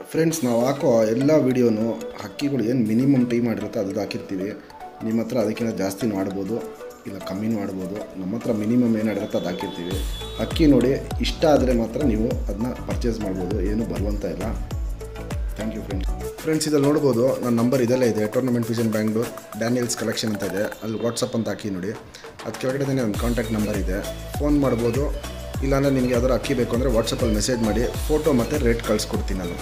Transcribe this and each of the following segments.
friends ನಾವು ಹಾಕೋ ಎಲ್ಲ ವೀಡಿಯೋನು ಹಕ್ಕಿಗಳು ಏನು ಮಿನಿಮಮ್ ಟೈಮ್ ಮಾಡಿರುತ್ತೆ ಅದು ಹಾಕಿರ್ತೀವಿ ನಿಮ್ಮ ಹತ್ರ ಅದಕ್ಕಿಂತ ಜಾಸ್ತಿನೂ ಆಡ್ಬೋದು ಇಲ್ಲ ಕಮ್ಮಿನೂ ಆಡ್ಬೋದು ನಮ್ಮ ಹತ್ರ ಮಿನಿಮಮ್ ಏನು ಆಡಿರುತ್ತೆ ಅದು ಹಾಕಿರ್ತೀವಿ ಹಕ್ಕಿ ನೋಡಿ ಇಷ್ಟ ಆದರೆ ಮಾತ್ರ ನೀವು ಅದನ್ನ ಪರ್ಚೇಸ್ ಮಾಡ್ಬೋದು ಏನು ಬರುವಂತ ಇಲ್ಲ ಥ್ಯಾಂಕ್ ಯು ಫ್ರೆಂಡ್ಸ್ ಫ್ರೆಂಡ್ಸ್ ಇದಲ್ಲಿ ನೋಡ್ಬೋದು ನನ್ನ ನಂಬರ್ ಇದೆಲ್ಲ ಇದೆ tournament vision Bangalore Daniels collection ಅಂತ ಇದೆ ಅಲ್ಲಿ ವಾಟ್ಸಪ್ ಅಂತ ಹಾಕಿ ನೋಡಿ ಅದು ಕೆಳಗಡೆ ನನ್ನ ಕಾಂಟ್ಯಾಕ್ಟ್ ನಂಬರ್ ಇದೆ ಫೋನ್ ಮಾಡ್ಬೋದು ಇಲ್ಲಾಂದರೆ ನಿಮಗೆ ಯಾವ್ದಾದ್ರು ಅಕ್ಕಿ ಬೇಕು ಅಂದರೆ ವಾಟ್ಸಪ್ಪಲ್ಲಿ ಮೆಸೇಜ್ ಮಾಡಿ ಫೋಟೋ ಮತ್ತು ರೇಟ್ ಕಳಿಸ್ಕೊಡ್ತೀನಿ ನಾನು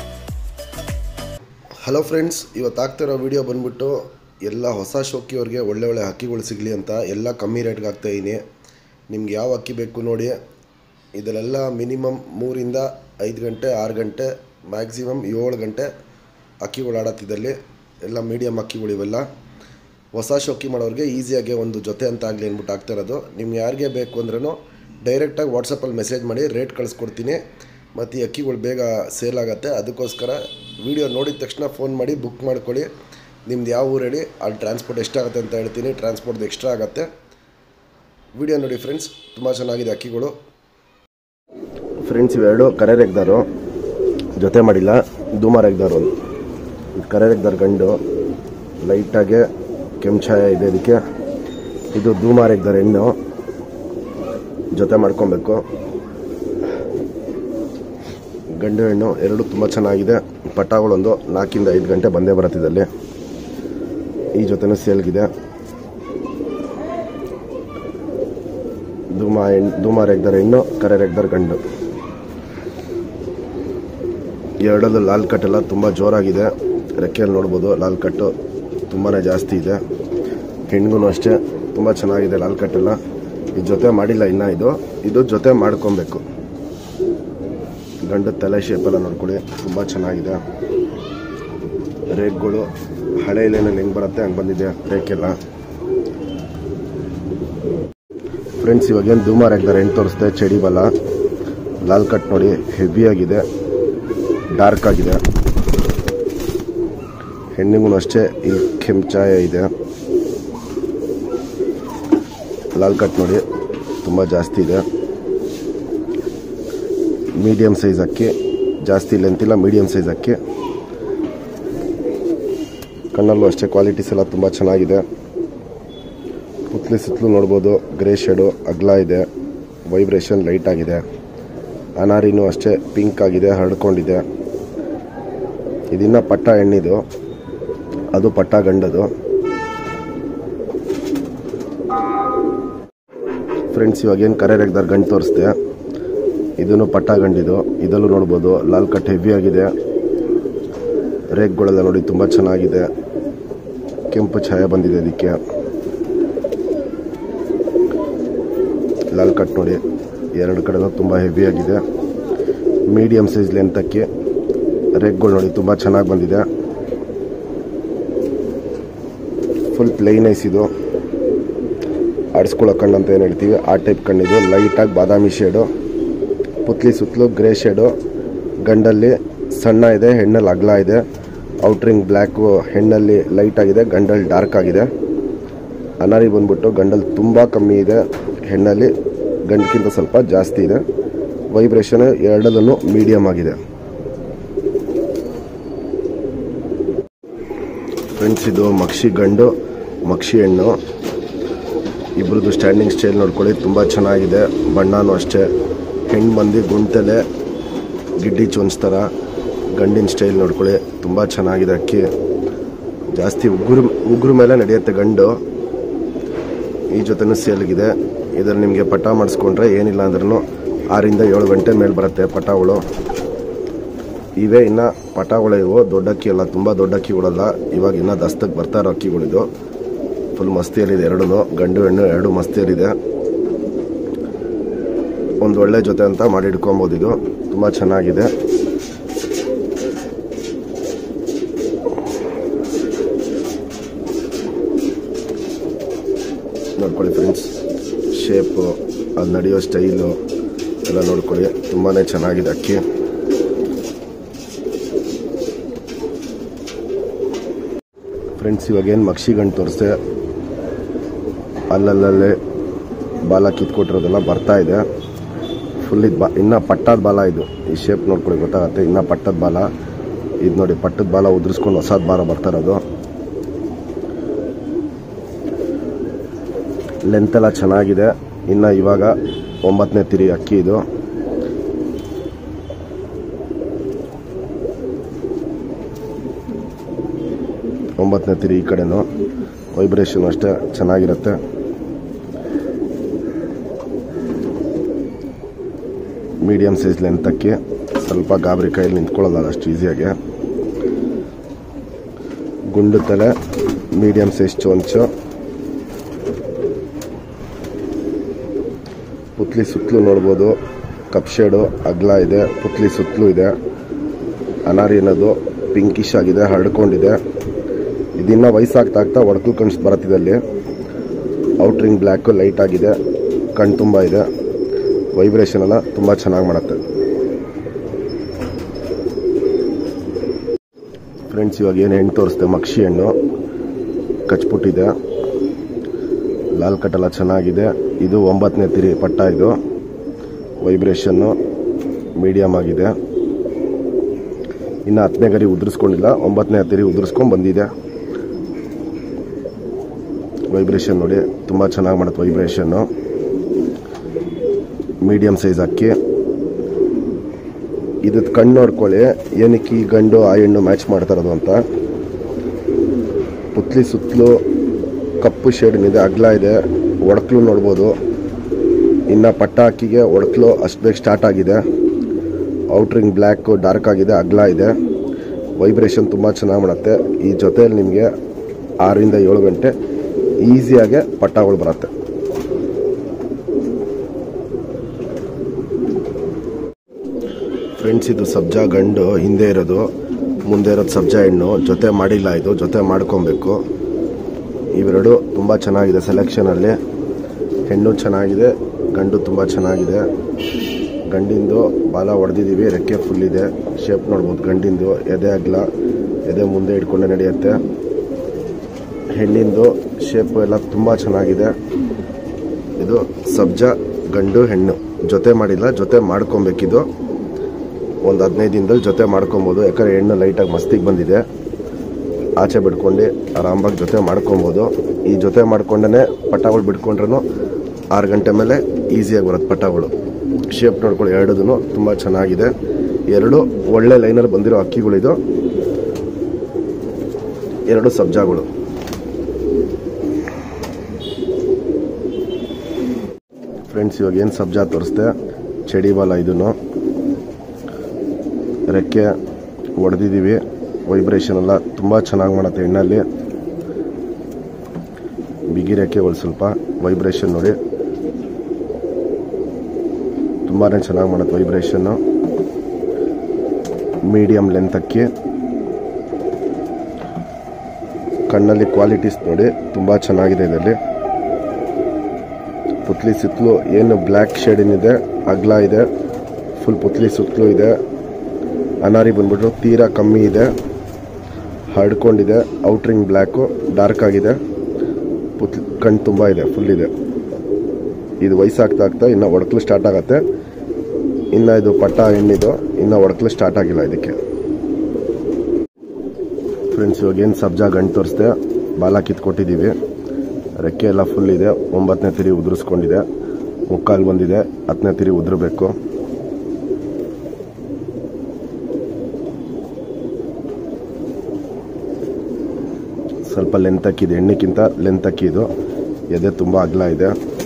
ಹಲೋ ಫ್ರೆಂಡ್ಸ್ ಇವತ್ತು ಆಗ್ತಿರೋ ವಿಡಿಯೋ ಬಂದ್ಬಿಟ್ಟು ಎಲ್ಲ ಹೊಸ ಶೋಕಿಯವ್ರಿಗೆ ಒಳ್ಳೆ ಒಳ್ಳೆ ಹಕ್ಕಿಗಳು ಸಿಗಲಿ ಅಂತ ಎಲ್ಲ ಕಮ್ಮಿ ರೇಟ್ಗೆ ಹಾಕ್ತಾಯಿದ್ದೀನಿ ನಿಮ್ಗೆ ಯಾವ ಅಕ್ಕಿ ಬೇಕು ನೋಡಿ ಇದರಲ್ಲೆಲ್ಲ ಮಿನಿಮಮ್ ಮೂರಿಂದ ಐದು ಗಂಟೆ ಆರು ಗಂಟೆ ಮ್ಯಾಕ್ಸಿಮಮ್ ಏಳು ಗಂಟೆ ಅಕ್ಕಿಗಳು ಆಡತ್ತಿದ್ದಲ್ಲಿ ಎಲ್ಲ ಮೀಡಿಯಮ್ ಅಕ್ಕಿಗಳು ಇವೆಲ್ಲ ಹೊಸ ಶೋಕಿ ಮಾಡೋರಿಗೆ ಈಸಿಯಾಗಿ ಒಂದು ಜೊತೆ ಅಂತ ಆಗಲಿ ಅಂದ್ಬಿಟ್ಟು ಆಗ್ತಾ ಇರೋದು ನಿಮ್ಗೆ ಯಾರಿಗೆ ಬೇಕು ಅಂದ್ರೂ ಡೈರೆಕ್ಟಾಗಿ ವಾಟ್ಸಪ್ಪಲ್ಲಿ ಮೆಸೇಜ್ ಮಾಡಿ ರೇಟ್ ಕಳಿಸ್ಕೊಡ್ತೀನಿ ಮತ್ತು ಈ ಅಕ್ಕಿಗಳು ಬೇಗ ಸೇಲ್ ಆಗುತ್ತೆ ಅದಕ್ಕೋಸ್ಕರ ವಿಡಿಯೋ ನೋಡಿದ ತಕ್ಷಣ ಫೋನ್ ಮಾಡಿ ಬುಕ್ ಮಾಡ್ಕೊಳ್ಳಿ ನಿಮ್ದು ಯಾವ ಊರು ಹೇಳಿ ಅಲ್ಲಿ ಟ್ರಾನ್ಸ್ಪೋರ್ಟ್ ಎಷ್ಟಾಗುತ್ತೆ ಅಂತ ಹೇಳ್ತೀನಿ ಟ್ರಾನ್ಸ್ಪೋರ್ಟ್ದು ಎಕ್ಸ್ಟ್ರಾ ಆಗುತ್ತೆ ವಿಡಿಯೋ ನೋಡಿ ಫ್ರೆಂಡ್ಸ್ ತುಂಬ ಚೆನ್ನಾಗಿದೆ ಅಕ್ಕಿಗಳು ಫ್ರೆಂಡ್ಸ್ ಇವೆರಡು ಕರೆ ರೆಗ್ದಾರು ಜೊತೆ ಮಾಡಿಲ್ಲ ಧೂಮ ರೆಗ್ದಾರು ಕರೆ ರೆಗ್ದಾರ್ ಗಂಡು ಲೈಟಾಗೆ ಕೆಂಚಾಯ ಇದೆ ಇದಕ್ಕೆ ಇದು ಧೂಮ ರೆಗ್ದಾರ್ ಹೆಣ್ಣು ಜೊತೆ ಮಾಡ್ಕೊಬೇಕು ಗಂಡು ಹೆಣ್ಣು ಎರಡು ತುಂಬ ಚೆನ್ನಾಗಿದೆ ಪಟಾಗಳೊಂದು ನಾಲ್ಕಿಂದ ಐದು ಗಂಟೆ ಬಂದೇ ಬರುತ್ತಿದ್ದಲ್ಲಿ ಈ ಜೊತೆನೂ ಸೇಲ್ಗಿದೆ ಧೂಮ ಹೆಣ್ಣು ಧೂಮ ರೆಗ್ದರ್ ಹೆಣ್ಣು ಕರೆ ರೆಗ್ದರ್ ಗಂಡು ಎರಡಲ್ಲೂ ಲಾಲ್ ಕಟ್ ಎಲ್ಲ ತುಂಬ ಜೋರಾಗಿದೆ ರೆಕ್ಕೆಯಲ್ಲಿ ನೋಡ್ಬೋದು ಲಾಲ್ ಕಟ್ಟು ತುಂಬಾ ಜಾಸ್ತಿ ಇದೆ ಹೆಣ್ಗೂ ಅಷ್ಟೇ ತುಂಬ ಚೆನ್ನಾಗಿದೆ ಲಾಲ್ ಕಟ್ಟೆಲ್ಲ ಇದು ಜೊತೆ ಮಾಡಿಲ್ಲ ಇನ್ನ ಇದು ಇದು ಜೊತೆ ಮಾಡ್ಕೊಬೇಕು ಗಂಡು ತಲೆ ಶೇಪೆಲ್ಲ ನೋಡ್ಕೊಳ್ಳಿ ತುಂಬ ಚೆನ್ನಾಗಿದೆ ರೇಕ್ಗಳು ಹಳೆ ಇಲೇನಲ್ಲಿ ಹೆಂಗೆ ಬರುತ್ತೆ ಹಂಗೆ ಬಂದಿದೆ ರೇಕೆಲ್ಲ ಫ್ರೆಂಡ್ಸ್ ಇವಾಗೇನು ಧೂಮಾರ್ ಹಾಕ್ತಾರೆ ಹೆಣ್ಣು ತೋರಿಸ್ದೆ ಚಡಿ ಬಲ ಲಾಲ್ ಕಟ್ ನೋಡಿ ಹೆವಿ ಆಗಿದೆ ಡಾರ್ಕ್ ಆಗಿದೆ ಹೆಣ್ಣಿಗೂ ಅಷ್ಟೇ ಇಲ್ಲಿ ಕೆಂಚಾಯ ಇದೆ ಲಾಲ್ ಕಟ್ ನೋಡಿ ತುಂಬ ಜಾಸ್ತಿ ಇದೆ ಮೀಡಿಯಮ್ ಸೈಜ್ ಅಕ್ಕಿ ಜಾಸ್ತಿ ಲೆಂತಿಲ್ಲ ಮೀಡಿಯಮ್ ಸೈಜ್ ಅಕ್ಕಿ ಕಣ್ಣಲ್ಲೂ ಅಷ್ಟೇ ಕ್ವಾಲಿಟೀಸ್ ಎಲ್ಲ ತುಂಬ ಚೆನ್ನಾಗಿದೆ ಪುತ್ಲಿ ಸುತ್ತಲೂ ನೋಡ್ಬೋದು ಗ್ರೇ ಶೇಡು ಅಗ್ಲ ಇದೆ ವೈಬ್ರೇಷನ್ ಲೈಟ್ ಆಗಿದೆ ಅನಾರಿನೂ ಅಷ್ಟೇ ಪಿಂಕ್ ಆಗಿದೆ ಹರಡ್ಕೊಂಡಿದೆ ಇದಿನ್ನ ಪಟ್ಟ ಎಣ್ಣಿದು ಅದು ಪಟ್ಟ ಗಂಡದು ಫ್ರೆಂಡ್ಸ್ ಇವಾಗ ಏನು ಕರೆ ರೆಗ್ದಾರ್ ಗಂಡು ತೋರಿಸ್ದೆ ಇದನ್ನು ಪಟ್ಟ ಗಂಡಿದು ಇದಲ್ಲೂ ನೋಡ್ಬೋದು ಲಾಲ್ ಕಟ್ ಹೆವಿ ಆಗಿದೆ ರೇಕ್ಗಳೆಲ್ಲ ನೋಡಿ ತುಂಬ ಚೆನ್ನಾಗಿದೆ ಕೆಂಪು ಛಾಯೆ ಬಂದಿದೆ ಇದಕ್ಕೆ ಲಾಲ್ ಕಟ್ ನೋಡಿ ಎರಡು ಕಡೆನೂ ತುಂಬ ಹೆವಿ ಆಗಿದೆ ಮೀಡಿಯಮ್ ಸೈಜ್ ಲೆಂತಕ್ಕೆ ರೇಕ್ಗಳು ನೋಡಿ ತುಂಬ ಚೆನ್ನಾಗಿ ಬಂದಿದೆ ಫುಲ್ ಪ್ಲೈನ್ ಐಸ್ ಇದು ಆಡಿಸ್ಕೊಳ್ಳೋ ಕಣ್ಣು ಅಂತ ಏನು ಹೇಳ್ತೀವಿ ಆ ಟೈಪ್ ಕಣ್ಣಿದು ಲೈಟಾಗಿ ಬಾದಾಮಿ ಶೇಡು ಪುತ್ಲಿ ಸುತ್ತಲೂ ಗ್ರೇ ಶೇಡು ಗಂಡಲ್ಲಿ ಸಣ್ಣ ಇದೆ ಹೆಣ್ಣಲ್ಲಿ ಅಗಲ ಇದೆ ಔಟ್ರಿಂಗ್ ಬ್ಲ್ಯಾಕು ಹೆಣ್ಣಲ್ಲಿ ಲೈಟ್ ಆಗಿದೆ ಗಂಡಲ್ಲಿ ಡಾರ್ಕ್ ಆಗಿದೆ ಅನಾರಿ ಬಂದ್ಬಿಟ್ಟು ಗಂಡಲ್ಲಿ ತುಂಬ ಕಮ್ಮಿ ಇದೆ ಹೆಣ್ಣಲ್ಲಿ ಗಂಡಕ್ಕಿಂತ ಸ್ವಲ್ಪ ಜಾಸ್ತಿ ಇದೆ ವೈಬ್ರೇಷನ್ ಎರಡಲ್ಲೂ ಮೀಡಿಯಮ್ ಆಗಿದೆ ಫ್ರೆಂಡ್ಸ್ ಇದು ಮಕ್ಷಿ ಗಂಡು ಮಕ್ಷಿ ಹೆಣ್ಣು ಇಬ್ರದ್ದು ಸ್ಟ್ಯಾಂಡಿಂಗ್ ಸ್ಟೈಲ್ ನೋಡ್ಕೊಳ್ಳಿ ತುಂಬ ಚೆನ್ನಾಗಿದೆ ಬಣ್ಣನೂ ಅಷ್ಟೇ ಹೆಣ್ಣು ಬಂದು ಗುಂಟಲೆ ಗಿಡ್ಡಿ ಚೊನ್ಸ್ತಾರ ಗಂಡಿನ ಸ್ಟೈಲ್ ನೋಡ್ಕೊಳ್ಳಿ ತುಂಬ ಚೆನ್ನಾಗಿದೆ ಅಕ್ಕಿ ಜಾಸ್ತಿ ಉಗುರು ಉಗುರು ಮೇಲೆ ನಡೆಯುತ್ತೆ ಗಂಡು ಈ ಜೊತೆನೂ ಸೇಲ್ಗಿದೆ ಇದರಲ್ಲಿ ನಿಮಗೆ ಪಟ ಮಾಡಿಸ್ಕೊಂಡ್ರೆ ಏನಿಲ್ಲ ಅಂದ್ರೂ ಆರಿಂದ ಏಳು ಗಂಟೆ ಮೇಲೆ ಬರುತ್ತೆ ಪಟಾಗಳು ಇವೇ ಇನ್ನು ಪಟಾಗಳು ಇವು ದೊಡ್ಡ ಅಕ್ಕಿ ಅಲ್ಲ ತುಂಬ ದೊಡ್ಡ ಅಕ್ಕಿಗಳಲ್ಲ ಇವಾಗ ಇನ್ನೂ ದಸ್ತಕ್ಕೆ ಬರ್ತಾ ಇರೋ ಅಕ್ಕಿಗಳಿದು ಫುಲ್ ಮಸ್ತಿಯಲ್ಲಿದೆ ಎರಡೂ ಗಂಡು ಹೆಣ್ಣು ಎರಡು ಮಸ್ತಿಯಲ್ಲಿದೆ ಒಂದು ಒಳ್ಳೆ ಜೊತೆ ಅಂತ ಮಾಡಿ ಇಟ್ಕೊಬೋದು ಇದು ತುಂಬ ಚೆನ್ನಾಗಿದೆ ನೋಡ್ಕೊಳ್ಳಿ ಫ್ರೆಂಡ್ಸ್ ಶೇಪು ಅಲ್ಲಿ ನಡೆಯೋ ಸ್ಟೈಲು ಎಲ್ಲ ನೋಡ್ಕೊಳ್ಳಿ ತುಂಬಾ ಚೆನ್ನಾಗಿದೆ ಅಕ್ಕಿ ಫ್ರೆಂಡ್ಸ್ ಇವಾಗ ಏನು ಮಕ್ಷಿ ಗಂಟು ತೋರಿಸ್ದೆ ಅಲ್ಲಲ್ಲೇ ಬಾಲ ಕಿತ್ಕೊಟ್ಟಿರೋದೆಲ್ಲ ಬರ್ತಾ ಇದೆ ಫುಲ್ ಇದು ಬಾ ಇನ್ನೂ ಪಟ್ಟದ ಬಾಲ ಇದು ಈ ಶೇಪ್ ನೋಡ್ಕೊಳ್ಳಿ ಗೊತ್ತಾಗತ್ತೆ ಇನ್ನೂ ಪಟ್ಟದ ಬಾಲ ಇದು ನೋಡಿ ಪಟ್ಟದ ಬಾಲ ಉದುರಿಸ್ಕೊಂಡು ಹೊಸದು ಬಾಲ ಬರ್ತಾ ಇರೋದು ಲೆಂತ್ ಎಲ್ಲ ಚೆನ್ನಾಗಿದೆ ಇನ್ನು ಇವಾಗ ಒಂಬತ್ತನೇ ತಿರಿ ಅಕ್ಕಿ ಇದು ಒಂಬತ್ತನೇ ತಿರಿ ಈ ಕಡೆನೂ ವೈಬ್ರೇಷನ್ ಅಷ್ಟೇ ಚೆನ್ನಾಗಿರುತ್ತೆ ಮೀಡಿಯಮ್ ಸೈಜ್ ಲೆಂತ್ ಅಕ್ಕಿ ಸ್ವಲ್ಪ ಗಾಬರಿ ಕೈಯಲ್ಲಿ ನಿಂತ್ಕೊಳ್ಳೋಲ್ಲ ಅಷ್ಟು ಈಸಿಯಾಗಿ ಗುಂಡು ತಲೆ ಮೀಡಿಯಮ್ ಸೈಜ್ ಚೊಂಚು ಪುತ್ಲಿ ಸುತ್ತಲೂ ನೋಡ್ಬೋದು ಕಪ್ ಶೇಡು ಅಗ್ಲ ಇದೆ ಪುತ್ಲಿ ಸುತ್ತಲೂ ಇದೆ ಅನಾರಿ ಅನ್ನೋದು ಪಿಂಕಿಶ್ ಆಗಿದೆ ಹರಡ್ಕೊಂಡಿದೆ ಇದಿನ್ನ ವಯಸ್ಸಾಗ್ತಾ ಆಗ್ತಾ ಒಡಕಲ್ ಕಣ್ಸ್ ಬರುತ್ತಿದೆ ಅಲ್ಲಿ ಔಟ್ರಿಂಗ್ ಬ್ಲ್ಯಾಕು ಲೈಟ್ ಆಗಿದೆ ಕಣ್ ತುಂಬ ಇದೆ ವೈಬ್ರೇಷನ್ ಎಲ್ಲ ತುಂಬ ಚೆನ್ನಾಗಿ ಮಾಡುತ್ತೆ ಫ್ರೆಂಡ್ಸ್ ಇವಾಗ ಏನು ಹೆಣ್ಣು ತೋರಿಸ್ದೆ ಮಕ್ಷಿ ಹಣ್ಣು ಕಚ್ಬಿಟ್ಟಿದೆ ಲಾಲ್ ಕಟ್ ಎಲ್ಲ ಚೆನ್ನಾಗಿದೆ ಇದು ಒಂಬತ್ತನೇ ತಿರಿ ಪಟ್ಟ ಇದು ವೈಬ್ರೇಷನ್ನು ಮೀಡಿಯಮ್ ಆಗಿದೆ ಇನ್ನು ಹತ್ತನೇ ಗರಿ ಉದುರಿಸ್ಕೊಂಡಿಲ್ಲ ಒಂಬತ್ತನೇ ತಿರಿ ಉದುರಿಸ್ಕೊಂಡು ಬಂದಿದೆ ವೈಬ್ರೇಷನ್ ನೋಡಿ ತುಂಬ ಚೆನ್ನಾಗಿ ಮಾಡುತ್ತೆ ವೈಬ್ರೇಷನ್ನು ಮೀಡಿಯಮ್ ಸೈಜ್ ಅಕ್ಕಿ ಇದಕ್ಕೆ ಕಣ್ಣು ನೋಡ್ಕೊಳ್ಳಿ ಏನಕ್ಕೆ ಈ ಗಂಡು ಆ ಹೆಣ್ಣು ಮ್ಯಾಚ್ ಮಾಡ್ತಾ ಇರೋದು ಅಂತ ಪುತ್ಲಿ ಸುತ್ತಲೂ ಕಪ್ಪು ಶೇಡಿನಿದೆ ಅಗ್ಲ ಇದೆ ಒಡಕ್ಲು ನೋಡ್ಬೋದು ಇನ್ನು ಪಟ್ಟ ಅಕ್ಕಿಗೆ ಒಡಕ್ಲು ಅಷ್ಟು ಬೇಗ ಸ್ಟಾರ್ಟ್ ಆಗಿದೆ ಔಟ್ರಿಂಗ್ ಬ್ಲ್ಯಾಕು ಡಾರ್ಕ್ ಆಗಿದೆ ಅಗ್ಲ ಇದೆ ವೈಬ್ರೇಷನ್ ತುಂಬ ಚೆನ್ನಾಗಿ ಮಾಡುತ್ತೆ ಈ ಜೊತೆಯಲ್ಲಿ ನಿಮಗೆ ಆರರಿಂದ ಏಳು ಗಂಟೆ ಈಸಿಯಾಗೆ ಪಟ್ಟಗಳು ಬರುತ್ತೆ ಫ್ರೆಂಡ್ಸ್ ಇದು ಸಬ್ಜಾ ಗಂಡು ಹಿಂದೆ ಇರೋದು ಮುಂದೆ ಇರೋದು ಸಬ್ಜಾ ಹೆಣ್ಣು ಜೊತೆ ಮಾಡಿಲ್ಲ ಇದು ಜೊತೆ ಮಾಡ್ಕೊಬೇಕು ಇವೆರಡು ತುಂಬ ಚೆನ್ನಾಗಿದೆ ಸೆಲೆಕ್ಷನಲ್ಲಿ ಹೆಣ್ಣು ಚೆನ್ನಾಗಿದೆ ಗಂಡು ತುಂಬ ಚೆನ್ನಾಗಿದೆ ಗಂಡಿಂದು ಬಾಲ ಹೊಡೆದಿದ್ದೀವಿ ರೆಕ್ಕೆ ಫುಲ್ ಇದೆ ಶೇಪ್ ನೋಡ್ಬೋದು ಗಂಡಿಂದು ಎದೆ ಅಗ್ಲ ಎದೆ ಮುಂದೆ ಇಟ್ಕೊಂಡೆ ನಡೆಯುತ್ತೆ ಹೆಣ್ಣಿಂದು ಶೇಪ್ ಎಲ್ಲ ತುಂಬ ಚೆನ್ನಾಗಿದೆ ಇದು ಸಬ್ಜಾ ಗಂಡು ಹೆಣ್ಣು ಜೊತೆ ಮಾಡಿಲ್ಲ ಜೊತೆ ಮಾಡ್ಕೊಬೇಕಿದು ಒಂದು ಹದಿನೈದು ದಿನದಲ್ಲಿ ಜೊತೆ ಮಾಡ್ಕೊಬೋದು ಯಾಕಂದರೆ ಹೆಣ್ಣು ಲೈಟಾಗಿ ಮಸ್ತಿಗೆ ಬಂದಿದೆ ಆಚೆ ಬಿಡ್ಕೊಂಡು ಆರಾಮಾಗಿ ಜೊತೆ ಮಾಡ್ಕೊಬೋದು ಈ ಜೊತೆ ಮಾಡ್ಕೊಂಡೇ ಪಟಾಗಳು ಬಿಟ್ಕೊಂಡ್ರೂ ಆರು ಗಂಟೆ ಮೇಲೆ ಈಸಿಯಾಗಿ ಬರುತ್ತೆ ಪಟಾಗಳು ಶೇಪ್ ನೋಡ್ಕೊಳ್ಳಿ ಎರಡೂ ತುಂಬ ಚೆನ್ನಾಗಿದೆ ಎರಡು ಒಳ್ಳೆ ಲೈನಲ್ಲಿ ಬಂದಿರೋ ಅಕ್ಕಿಗಳಿದು ಎರಡು ಸಬ್ಜಾಗಳು ಫ್ರೆಂಡ್ಸ್ ಇವಾಗ ಏನು ಸಬ್ಜಾ ತೋರಿಸ್ದೆ ಚಡಿ ಬಾಲ ಇದನ್ನು ರೆಕ್ಕೆ ಹೊಡೆದಿದ್ದೀವಿ ವೈಬ್ರೇಷನ್ ಎಲ್ಲ ತುಂಬ ಚೆನ್ನಾಗಿ ಮಾಡುತ್ತೆ ಎಣ್ಣಲ್ಲಿ ಬಿಗಿ ರೆಕ್ಕೆಗಳು ಸ್ವಲ್ಪ ವೈಬ್ರೇಷನ್ ನೋಡಿ ತುಂಬಾ ಚೆನ್ನಾಗಿ ಮಾಡುತ್ತೆ ವೈಬ್ರೇಷನ್ನು ಮೀಡಿಯಮ್ ಲೆಂತ್ ಅಕ್ಕಿ ಕಣ್ಣಲ್ಲಿ ಕ್ವಾಲಿಟೀಸ್ ನೋಡಿ ತುಂಬ ಚೆನ್ನಾಗಿದೆ ಇದರಲ್ಲಿ ಪುತ್ಲಿ ಸುತ್ತಲೂ ಏನು ಬ್ಲ್ಯಾಕ್ ಶೇಡ್ ಏನಿದೆ ಅಗ್ಲ ಇದೆ ಫುಲ್ ಪುತ್ಲಿ ಸುತ್ತಲೂ ಇದೆ ಅನಾರಿ ಬಂದ್ಬಿಟ್ಟು ತೀರಾ ಕಮ್ಮಿ ಇದೆ ಹರಡ್ಕೊಂಡಿದೆ ಔಟ್ರಿಂಗ್ ಬ್ಲ್ಯಾಕು ಡಾರ್ಕ್ ಆಗಿದೆ ಪುತ್ಲಿ ಕಣ್ಣು ತುಂಬ ಇದೆ ಫುಲ್ ಇದೆ ಇದು ವಯಸ್ಸಾಗ್ತಾ ಆಗ್ತಾ ಇನ್ನು ಒಡಕಲು ಸ್ಟಾರ್ಟ್ ಆಗುತ್ತೆ ಇನ್ನು ಇದು ಪಟ್ಟ ಹೆಣ್ಣಿದು ಇನ್ನು ಒಡಕಲು ಸ್ಟಾರ್ಟ್ ಆಗಿಲ್ಲ ಇದಕ್ಕೆ ಫ್ರೆಂಡ್ಸ್ ಇವಾಗ ಏನು ಸಬ್ಜಾ ಗಂಟು ತೋರಿಸ್ದೆ ಬಾಲ ಕಿತ್ಕೊಟ್ಟಿದ್ದೀವಿ ರೆಕ್ಕೆ ಎಲ್ಲ ಫುಲ್ ಇದೆ ಒಂಬತ್ತನೇ ತಿರಿ ಉದುರಿಸ್ಕೊಂಡಿದೆ ಮುಕ್ಕಾಲು ಬಂದಿದೆ ಹತ್ತನೇ ತಿರಿ ಉದುರಬೇಕು ಸ್ವಲ್ಪ ಲೆಂತ್ ಅಕ್ಕಿದೆ ಎಣ್ಣೆಕ್ಕಿಂತ ಲೆಂತ್ ಅಕ್ಕಿ ಇದು ಎದೆ ತುಂಬ ಅಗಲ ಇದೆ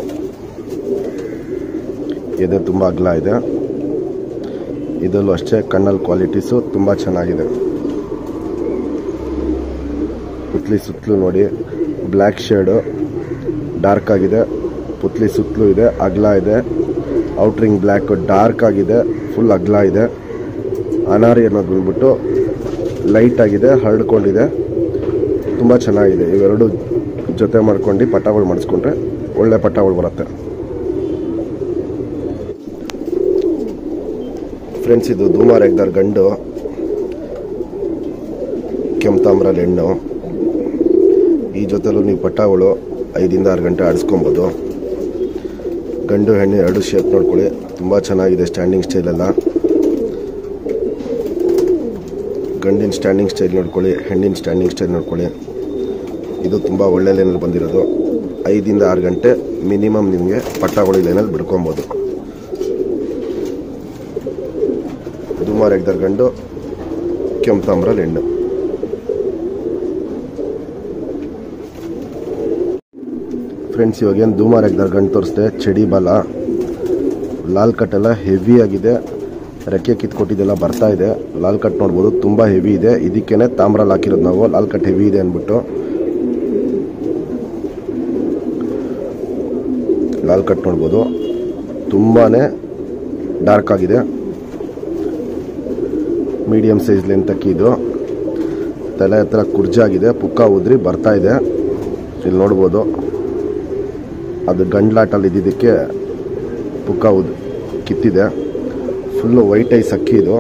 ಎದೆ ತುಂಬ ಅಗಲ ಇದೆ ಇದರಲ್ಲೂ ಅಷ್ಟೇ ಕಣ್ಣಲ್ಲಿ ಕ್ವಾಲಿಟೀಸು ತುಂಬ ಚೆನ್ನಾಗಿದೆ ಪುತ್ಲಿ ಸುತ್ತಲೂ ನೋಡಿ ಬ್ಲ್ಯಾಕ್ ಶೇಡು ಡಾರ್ಕ್ ಆಗಿದೆ ಪುತ್ಲಿ ಸುತ್ತಲೂ ಇದೆ ಅಗ್ಲ ಇದೆ ಔಟ್ರಿಂಗ್ ಬ್ಲ್ಯಾಕ್ ಡಾರ್ಕ್ ಆಗಿದೆ ಫುಲ್ ಅಗ್ಲ ಇದೆ ಅನಾರಿ ಅನ್ನೋದು ಬಂದ್ಬಿಟ್ಟು ಲೈಟ್ ಆಗಿದೆ ಹರಡ್ಕೊಂಡಿದೆ ತುಂಬ ಚೆನ್ನಾಗಿದೆ ಇವೆರಡು ಜೊತೆ ಮಾಡ್ಕೊಂಡು ಪಟಾಗಳು ಮಾಡಿಸ್ಕೊಂಡ್ರೆ ಒಳ್ಳೆ ಪಟಾಗಳು ಬರುತ್ತೆ ಫ್ರೆಂಡ್ಸ್ ಇದು ಧೂಮಾರ್ ಎಗ್ದಾರ್ ಗಂಡು ಕೆಂತಾಮ್ರಲ್ಲಿ ಹೆಣ್ಣು ಈ ಜೊತೆಲೂ ನೀವು ಪಟಾಗಳು ಐದಿಂದ ಆರು ಗಂಟೆ ಆಡಿಸ್ಕೊಬೋದು ಗಂಡು ಹೆಣ್ಣು ಎರಡು ಶೇಪ್ ನೋಡ್ಕೊಳ್ಳಿ ತುಂಬ ಚೆನ್ನಾಗಿದೆ ಸ್ಟ್ಯಾಂಡಿಂಗ್ ಸ್ಟೈಲೆಲ್ಲ ಗಂಡಿನ ಸ್ಟ್ಯಾಂಡಿಂಗ್ ಸ್ಟೈಲ್ ನೋಡ್ಕೊಳ್ಳಿ ಹೆಣ್ಣಿನ ಸ್ಟ್ಯಾಂಡಿಂಗ್ ಸ್ಟೈಲ್ ನೋಡ್ಕೊಳ್ಳಿ ಇದು ತುಂಬ ಒಳ್ಳೆ ಲೈನಲ್ಲಿ ಬಂದಿರೋದು ಐದಿಂದ ಆರು ಗಂಟೆ ಮಿನಿಮಮ್ ನಿಮಗೆ ಪಟ್ಟಾಗೋಳಿ ಲೈನಲ್ಲಿ ಬಿಡ್ಕೊಬೋದು ದುಮಾರ್ ಎಗ್ದರ್ ಗಂಡು ಕೆಂಪಾಂಬ್ರಲ್ಲಿ ಹೆಣ್ಣು ಫ್ರೆಂಡ್ಸ್ ಇವಾಗ ಏನು ದುಮಾರ್ ಎಗ್ದರ್ ಗಂಡು ತೋರಿಸ್ದೆ ಚಡಿ ಬಾಲ ಲಾಲ್ ಕಟ್ ಎಲ್ಲ ಹೆವಿ ಆಗಿದೆ ರೆಕ್ಕೆ ಕಿತ್ಕೊಟ್ಟಿದ್ದೆಲ್ಲ ಬರ್ತಾ ಇದೆ ಲಾಲ್ ಕಟ್ ನೋಡ್ಬೋದು ತುಂಬ ಹೆವಿ ಇದೆ ಇದಕ್ಕೇನೆ ತಾಮ್ರಲ್ಲಿ ಹಾಕಿರೋದು ನಾವು ಲಾಲ್ ಕಟ್ ಹೆವಿ ಇದೆ ಅಂದ್ಬಿಟ್ಟು ಲಾಲ್ ಕಟ್ ನೋಡ್ಬೋದು ತುಂಬಾ ಡಾರ್ಕ್ ಆಗಿದೆ ಮೀಡಿಯಮ್ ಸೈಜ್ ಲೆಂತ್ ಇದು ತಲೆ ಹತ್ರ ಕುರ್ಜಾಗಿದೆ ಪುಕ್ಕ ಉದ್ರಿ ಬರ್ತಾ ಇದೆ ಇಲ್ಲಿ ನೋಡ್ಬೋದು ಅದು ಗಂಡ್ಲಾಟಲ್ಲಿ ಇದ್ದಿದ್ದಕ್ಕೆ ಪುಕ್ಕ ಉದ್ ಕಿತ್ತಿದೆ ಫುಲ್ಲು ವೈಟ್ ಐಸ್ ಅಕ್ಕಿ ಇದು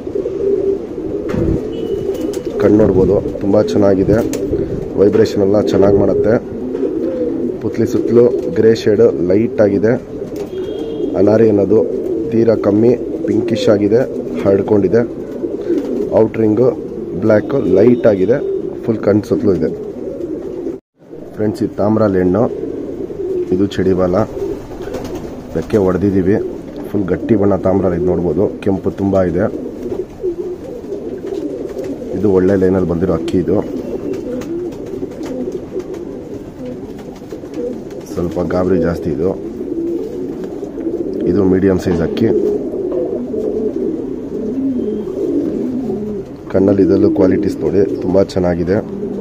ಕಣ್ಣು ನೋಡ್ಬೋದು ತುಂಬ ಚೆನ್ನಾಗಿದೆ ವೈಬ್ರೇಷನ್ ಎಲ್ಲ ಚೆನ್ನಾಗಿ ಮಾಡುತ್ತೆ ಪುತ್ಲಿ ಸುತ್ತಲೂ ಗ್ರೇ ಶೇಡ್ ಲೈಟ್ ಆಗಿದೆ ಅನಾರಿ ಅನ್ನೋದು ತೀರಾ ಕಮ್ಮಿ ಪಿಂಕಿಶ್ ಆಗಿದೆ ಹರಡ್ಕೊಂಡಿದೆ ಔಟ್ರಿಂಗು ಬ್ಲ್ಯಾಕು ಲೈಟ್ ಆಗಿದೆ ಫುಲ್ ಕಣ್ಣು ಸುತ್ತಲೂ ಇದೆ ಫ್ರೆಂಡ್ಸ್ ಇದು ತಾಮ್ರಲ್ಲಿ ಹೆಣ್ಣು ಇದು ಚಡಿಬಾಲ ರೆಕ್ಕೆ ಹೊಡೆದಿದ್ದೀವಿ ಫುಲ್ ಗಟ್ಟಿ ಬಣ್ಣ ತಾಮ್ರಲ್ಲಿ ಇದು ನೋಡ್ಬೋದು ಕೆಂಪು ತುಂಬ ಇದೆ ಇದು ಒಳ್ಳೆ ಲೈನಲ್ಲಿ ಬಂದಿರೋ ಅಕ್ಕಿ ಇದು ಸ್ವಲ್ಪ ಗಾಬರಿ ಜಾಸ್ತಿ ಇದು ಇದು ಮೀಡಿಯಂ ಸೈಜ್ ಅಕ್ಕಿ ಕಣ್ಣಲ್ಲಿ ಇದರಲ್ಲೂ ಕ್ವಾಲಿಟೀಸ್ ನೋಡಿ ತುಂಬ ಚೆನ್ನಾಗಿದೆ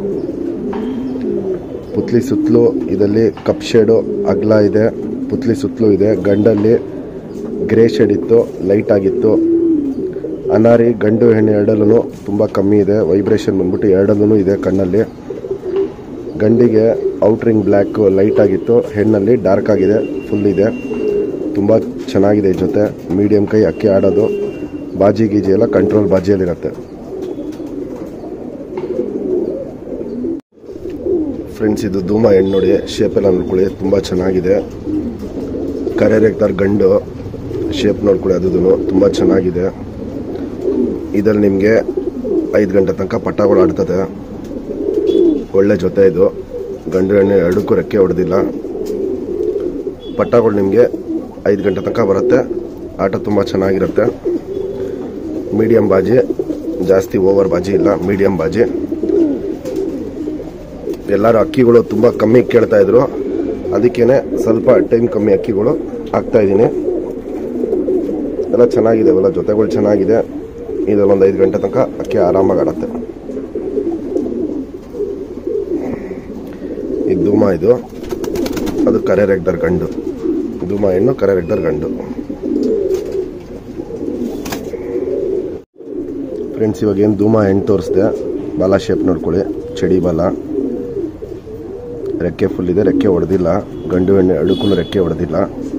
ಪುತ್ಲಿ ಸುತ್ತಲೂ ಇದರಲ್ಲಿ ಕಪ್ ಶೇಡು ಅಗ್ಲ ಇದೆ ಪುತ್ಲಿ ಸುತ್ತಲೂ ಇದೆ ಗಂಡಲ್ಲಿ ಗ್ರೇ ಶೇಡ್ ಇತ್ತು ಲೈಟ್ ಆಗಿತ್ತು ಅನಾರಿ ಗಂಡು ಹೆಣ್ಣು ಎರಡಲ್ಲೂ ತುಂಬ ಕಮ್ಮಿ ಇದೆ ವೈಬ್ರೇಷನ್ ಬಂದ್ಬಿಟ್ಟು ಎರಡಲ್ಲೂ ಇದೆ ಕಣ್ಣಲ್ಲಿ ಗಂಡಿಗೆ ಔಟ್ರಿಂಗ್ ಬ್ಲ್ಯಾಕ್ ಲೈಟ್ ಆಗಿತ್ತು ಹೆಣ್ಣಲ್ಲಿ ಡಾರ್ಕ್ ಆಗಿದೆ ಫುಲ್ ಇದೆ ತುಂಬ ಚೆನ್ನಾಗಿದೆ ಈ ಜೊತೆ ಮೀಡಿಯಂ ಕೈ ಅಕ್ಕಿ ಆಡೋದು ಬಾಜಿ ಗೀಜಿ ಎಲ್ಲ ಕಂಟ್ರೋಲ್ ಬಾಜಿಯಲ್ಲಿರುತ್ತೆ ಫ್ರೆಂಡ್ಸ್ ಇದು ಧೂಮ ಹೆಣ್ಣು ನೋಡಿ ಶೇಪ್ ಎಲ್ಲ ನೋಡ್ಕೊಳ್ಳಿ ತುಂಬ ಚೆನ್ನಾಗಿದೆ ಕರೆ ರೇಗ್ದಾರ್ ಗಂಡು ಶೇಪ್ ನೋಡ್ಕೊಳ್ಳಿ ಅದು ತುಂಬ ಚೆನ್ನಾಗಿದೆ ಇದ್ರಲ್ಲಿ ನಿಮಗೆ ಐದು ಗಂಟೆ ತನಕ ಪಟ್ಟಗಳು ಆಡ್ತದೆ ಒಳ್ಳೆ ಜೊತೆ ಇದು ಗಂಡು ಹೆಣ್ಣು ಎರಡಕ್ಕೂ ರೆಕ್ಕೆ ಹೊಡೆದಿಲ್ಲ ಪಟ್ಟಗಳು ನಿಮಗೆ ಐದು ಗಂಟೆ ತನಕ ಬರುತ್ತೆ ಆಟ ತುಂಬ ಚೆನ್ನಾಗಿರುತ್ತೆ ಮೀಡಿಯಂ ಬಾಜಿ ಜಾಸ್ತಿ ಓವರ್ ಬಾಜಿ ಇಲ್ಲ ಮೀಡಿಯಂ ಬಾಜಿ ಎಲ್ಲರೂ ಅಕ್ಕಿಗಳು ತುಂಬ ಕಮ್ಮಿ ಕೇಳ್ತಾ ಇದ್ರು ಅದಕ್ಕೇನೆ ಸ್ವಲ್ಪ ಟೈಮ್ ಕಮ್ಮಿ ಅಕ್ಕಿಗಳು ಹಾಕ್ತಾ ಇದ್ದೀನಿ ಎಲ್ಲ ಚೆನ್ನಾಗಿದೆ ಅವೆಲ್ಲ ಜೊತೆಗಳು ಚೆನ್ನಾಗಿದೆ ಇದರಲ್ಲೊಂದು ಐದು ಗಂಟೆ ತನಕ ಅಕ್ಕಿ ಆರಾಮಾಗಿ ಆಡತ್ತೆ ಇದು ಧೂಮ ಇದು ಅದು ಕರೆ ರೆಗ್ದರ್ ಗಂಡು ಧೂಮ ಹೆಣ್ಣು ಕರೆ ರೆಗ್ದರ್ ಗಂಡು ಫ್ರೆಂಡ್ಸ್ ಇವಾಗ ಏನು ಧೂಮ ಹೆಣ್ಣು ತೋರಿಸ್ದೆ ಬಾಲ ಶೇಪ್ ನೋಡ್ಕೊಳ್ಳಿ ಚಡಿ ಬಾಲ ರೆಕ್ಕೆ ಫುಲ್ ಇದೆ ರೆಕ್ಕೆ ಹೊಡೆದಿಲ್ಲ ಗಂಡು ಹೆಣ್ಣು ಎರಡಕ್ಕೂ ರೆಕ್ಕೆ ಹೊಡೆದಿಲ್ಲ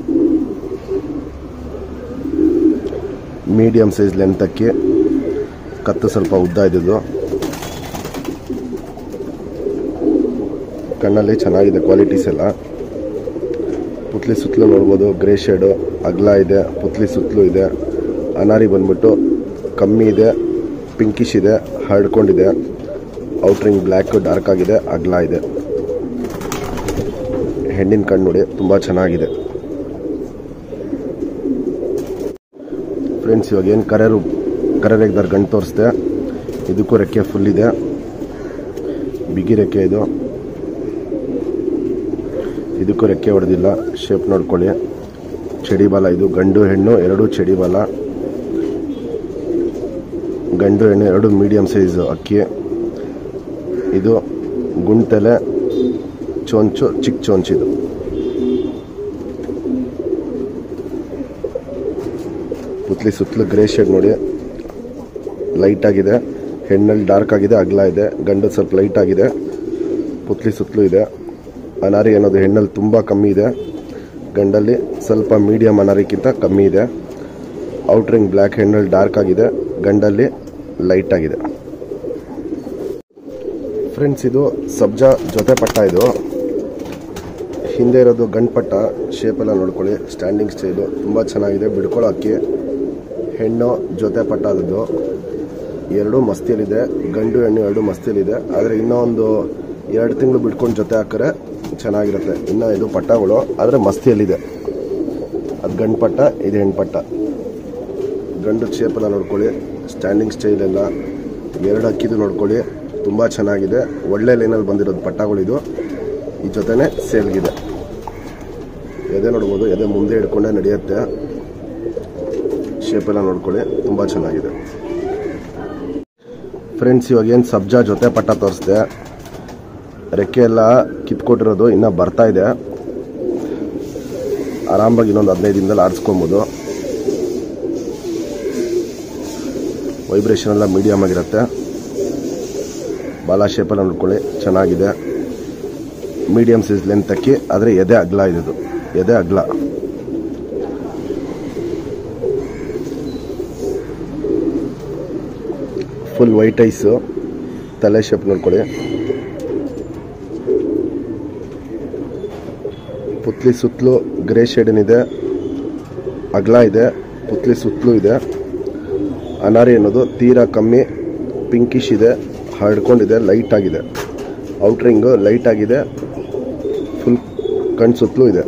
ಮೀಡಿಯಂ ಸೈಜ್ ಲೆಂತ್ ಅಕ್ಕಿ ಕತ್ತು ಸ್ವಲ್ಪ ಉದ್ದ ಇದ್ದಿದ್ದು ಕಣ್ಣಲ್ಲಿ ಚೆನ್ನಾಗಿದೆ ಕ್ವಾಲಿಟೀಸ್ ಎಲ್ಲ ಪುತ್ಲಿ ಸುತ್ತಲೂ ನೋಡ್ಬೋದು ಗ್ರೇ ಶೇಡು ಅಗ್ಲ ಇದೆ ಪುತ್ಲಿ ಸುತ್ತಲೂ ಇದೆ ಅನಾರಿ ಬಂದ್ಬಿಟ್ಟು ಕಮ್ಮಿ ಇದೆ ಪಿಂಕಿಶ್ ಇದೆ ಹರಡ್ಕೊಂಡಿದೆ ಔಟ್ರಿಂಗ್ ಬ್ಲ್ಯಾಕ್ ಡಾರ್ಕ್ ಆಗಿದೆ ಅಗ್ಲ ಇದೆ ಹೆಣ್ಣಿನ ಕಣ್ಣು ನೋಡಿ ತುಂಬ ಚೆನ್ನಾಗಿದೆ ಫ್ರೆಂಡ್ಸ್ ಇವಾಗ ಏನು ಕರೆರು ಕರೆರೆಗ್ದಾರ್ ಗಂಟು ತೋರಿಸ್ದೆ ಇದಕ್ಕೂ ರೆಕ್ಕೆ ಫುಲ್ ಇದೆ ಬಿಗಿ ರೆಕ್ಕೆ ಇದು ಇದಕ್ಕೂ ರೆಕ್ಕೆ ಹೊಡೆದಿಲ್ಲ ಶೇಪ್ ನೋಡ್ಕೊಳ್ಳಿ ಚಡಿ ಬಾಲ ಇದು ಗಂಡು ಹೆಣ್ಣು ಎರಡು ಚಡಿ ಬಾಲ ಗಂಡು ಹೆಣ್ಣು ಎರಡು ಮೀಡಿಯಂ ಸೈಜ್ ಅಕ್ಕಿ ಇದು ಗುಂಟೆಲೆ ಚೊಂಚು ಚಿಕ್ಕ ಚೊಂಚಿದು ಪುತ್ಲಿ ಸುತ್ತಲೂ ಗ್ರೇ ಶೇಡ್ ನೋಡಿ ಲೈಟ್ ಆಗಿದೆ ಹೆಣ್ಣಲ್ಲಿ ಡಾರ್ಕ್ ಆಗಿದೆ ಅಗ್ಲ ಇದೆ ಗಂಡು ಸ್ವಲ್ಪ ಲೈಟ್ ಆಗಿದೆ ಪುತ್ಲಿ ಸುತ್ತಲೂ ಇದೆ ಅನಾರಿ ಅನ್ನೋದು ಹೆಣ್ಣಲ್ಲಿ ತುಂಬ ಕಮ್ಮಿ ಇದೆ ಗಂಡಲ್ಲಿ ಸ್ವಲ್ಪ ಮೀಡಿಯಂ ಅನಾರಿಕ್ಕಿಂತ ಕಮ್ಮಿ ಇದೆ ಔಟ್ರಿಂಗ್ ಬ್ಲ್ಯಾಕ್ ಹೆಣ್ಣಲ್ಲಿ ಡಾರ್ಕ್ ಆಗಿದೆ ಗಂಡಲ್ಲಿ ಲೈಟ್ ಆಗಿದೆ ಫ್ರೆಂಡ್ಸ್ ಇದು ಸಬ್ಜಾ ಜೊತೆ ಪಟ್ಟ ಇದು ಹಿಂದೆ ಇರೋದು ಗಂಡು ಪಟ್ಟ ಶೇಪೆಲ್ಲ ನೋಡ್ಕೊಳ್ಳಿ ಸ್ಟ್ಯಾಂಡಿಂಗ್ ಸ್ಟೈಲು ತುಂಬ ಚೆನ್ನಾಗಿದೆ ಬಿಡ್ಕೊಳ್ಳೋ ಅಕ್ಕಿ ಹೆಣ್ಣು ಜೊತೆ ಪಟ್ಟ ಅದದ್ದು ಎರಡು ಮಸ್ತಿಯಲ್ಲಿದೆ ಗಂಡು ಹೆಣ್ಣು ಎರಡು ಮಸ್ತಿಯಲ್ಲಿದೆ ಆದರೆ ಇನ್ನೂ ಒಂದು ಎರಡು ತಿಂಗಳು ಬಿಟ್ಕೊಂಡು ಜೊತೆ ಹಾಕಿದ್ರೆ ಚೆನ್ನಾಗಿರುತ್ತೆ ಇನ್ನು ಇದು ಪಟ್ಟಗಳು ಆದರೆ ಮಸ್ತಿಯಲ್ಲಿದೆ ಅದು ಗಂಡು ಪಟ್ಟ ಇದು ಹೆಣ್ಣು ಪಟ್ಟ ಗಂಡು ಶೇಪೆಲ್ಲ ನೋಡ್ಕೊಳ್ಳಿ ಸ್ಟ್ಯಾಂಡಿಂಗ್ ಸ್ಟೈಲ್ ಎಲ್ಲ ಎರಡು ಅಕ್ಕಿದು ನೋಡ್ಕೊಳ್ಳಿ ತುಂಬ ಚೆನ್ನಾಗಿದೆ ಒಳ್ಳೆ ಲೈನಲ್ಲಿ ಬಂದಿರೋದು ಪಟ್ಟಗಳಿದು ಈ ಜೊತೆನೆ ಸೇಲ್ಗಿದೆ ಎದೆ ನೋಡ್ಬೋದು ಎದೆ ಮುಂದೆ ಹಿಡ್ಕೊಂಡೆ ನಡೆಯುತ್ತೆ ಶೇಪೆಲ್ಲ ನೋಡ್ಕೊಳ್ಳಿ ತುಂಬ ಚೆನ್ನಾಗಿದೆ ಫ್ರೆಂಡ್ಸ್ ಇವಾಗ ಏನು ಸಬ್ಜಾ ಜೊತೆ ಪಟ್ಟ ತೋರಿಸ್ದೆ ರೆಕ್ಕೆ ಎಲ್ಲ ಕಿತ್ಕೊಟ್ಟಿರೋದು ಇನ್ನೂ ಬರ್ತಾ ಇದೆ ಆರಾಮಾಗಿ ಇನ್ನೊಂದು ಹದಿನೈದು ದಿನದಲ್ಲಿ ಆರಿಸ್ಕೊಬೋದು ವೈಬ್ರೇಷನ್ ಎಲ್ಲ ಮೀಡಿಯಮ್ ಆಗಿರುತ್ತೆ ಬಾಲ ಶೇಪೆಲ್ಲ ನೋಡ್ಕೊಳ್ಳಿ ಚೆನ್ನಾಗಿದೆ ಮೀಡಿಯಮ್ ಸೈಜ್ ಲೆಂತ್ ಅಕ್ಕಿ ಆದರೆ ಎದೆ ಅಗ್ಲ ಇದು ಎದೆ ಅಗ್ಲ ಫುಲ್ ವೈಟ್ ಐಸು ತಲೆ ಶೇಪ್ ನೋಡ್ಕೊಳ್ಳಿ ಪುತ್ಲಿ ಸುತ್ತಲೂ ಗ್ರೇ ಶೇಡ್ ಏನಿದೆ ಅಗಲ ಇದೆ ಪುತ್ಲಿ ಸುತ್ತಲೂ ಇದೆ ಅನಾರಿ ಅನ್ನೋದು ತೀರಾ ಕಮ್ಮಿ ಪಿಂಕಿಶ್ ಇದೆ ಹರಡ್ಕೊಂಡಿದೆ ಲೈಟ್ ಆಗಿದೆ ಔಟ್ರಿಂಗು ಲೈಟ್ ಆಗಿದೆ ಫುಲ್ ಕಣ್ ಸುತ್ತಲೂ ಇದೆ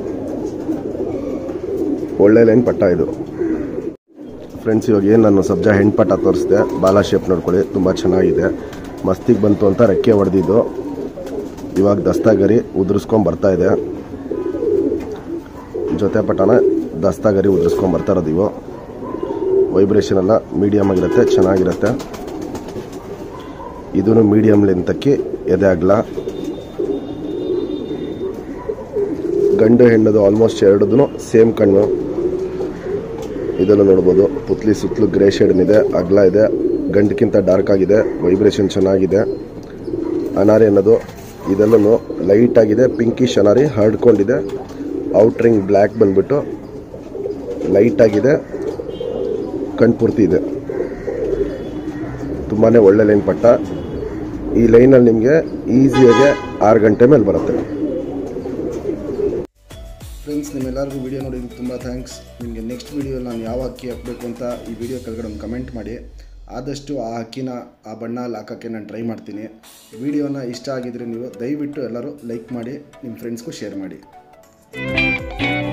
ಒಳ್ಳೆ ಲೈನ್ ಪಟ್ಟ ಇದು ಫ್ರೆಂಡ್ಸ್ ಇವಾಗ ಏನು ನಾನು ಸಬ್ಜಾ ಹೆಣ್ಪಟ್ಟ ತೋರಿಸಿದೆ ಬಾಲ ಶೇಪ್ ನೋಡ್ಕೊಳ್ಳಿ ತುಂಬ ಚೆನ್ನಾಗಿದೆ ಮಸ್ತಿಗೆ ಬಂತು ಅಂತ ರೆಕ್ಕೆ ಹೊಡೆದಿದ್ದು ಇವಾಗ ದಸ್ತಾಗರಿ ಉದುರಿಸ್ಕೊಂಡು ಬರ್ತಾ ಇದೆ ಜೊತೆ ಪಟ್ಟನ ದಸ್ತಾಗರಿ ಉದುರಿಸ್ಕೊಂಡು ಬರ್ತಾ ಇರೋದು ಇವು ವೈಬ್ರೇಷನ್ ಎಲ್ಲ ಮೀಡಿಯಮ್ ಆಗಿರುತ್ತೆ ಚೆನ್ನಾಗಿರುತ್ತೆ ಇದೂ ಮೀಡಿಯಮ್ ಲೆಂತಕ್ಕೆ ಎದೆ ಆಗಲ್ಲ ಗಂಡು ಹೆಣ್ಣದು ಆಲ್ಮೋಸ್ಟ್ ಎರಡೂ ಸೇಮ್ ಕಣ್ಣು ಇದನ್ನು ನೋಡ್ಬೋದು ಪುತ್ಲಿ ಸುತ್ತಲೂ ಗ್ರೇ ಶೇಡ್ ಇದೆ ಅಗಲ ಇದೆ ಗಂಡಕ್ಕಿಂತ ಡಾರ್ಕ್ ಆಗಿದೆ ವೈಬ್ರೇಷನ್ ಚೆನ್ನಾಗಿದೆ ಅನಾರಿ ಅನ್ನೋದು ಇದೆಲ್ಲೂ ಲೈಟ್ ಆಗಿದೆ ಪಿಂಕಿಶ್ ಅನಾರಿ ಹರಡ್ಕೊಂಡಿದೆ ಔಟ್ರಿಂಗ್ ಬ್ಲ್ಯಾಕ್ ಬಂದ್ಬಿಟ್ಟು ಲೈಟ್ ಆಗಿದೆ ಕಣ್ ಪೂರ್ತಿ ಇದೆ ತುಂಬಾ ಒಳ್ಳೆ ಲೈನ್ ಪಟ್ಟ ಈ ಲೈನಲ್ಲಿ ನಿಮಗೆ ಈಸಿಯಾಗಿ ಆರು ಗಂಟೆ ಮೇಲೆ ಬರುತ್ತೆ ಫ್ರೆಂಡ್ಸ್ ನಿಮ್ಮೆಲ್ಲರಿಗೂ ವಿಡಿಯೋ ನೋಡಿದ್ದಕ್ಕೆ ತುಂಬ ಥ್ಯಾಂಕ್ಸ್ ನಿಮಗೆ ನೆಕ್ಸ್ಟ್ ವಿಡಿಯೋ ನಾನು ಯಾವ ಅಕ್ಕಿ ಹಾಕಬೇಕು ಅಂತ ಈ ವಿಡಿಯೋ ಕೆಳಗಡೆ ಒಂದು ಕಮೆಂಟ್ ಮಾಡಿ ಆದಷ್ಟು ಆ ಅಕ್ಕಿನ ಆ ಬಣ್ಣಲ್ಲಿ ಹಾಕೋಕ್ಕೆ ನಾನು ಟ್ರೈ ಮಾಡ್ತೀನಿ ವಿಡಿಯೋನ ಇಷ್ಟ ಆಗಿದ್ರೆ ನೀವು ದಯವಿಟ್ಟು ಎಲ್ಲರೂ ಲೈಕ್ ಮಾಡಿ ನಿಮ್ಮ ಫ್ರೆಂಡ್ಸ್ಗೂ ಶೇರ್ ಮಾಡಿ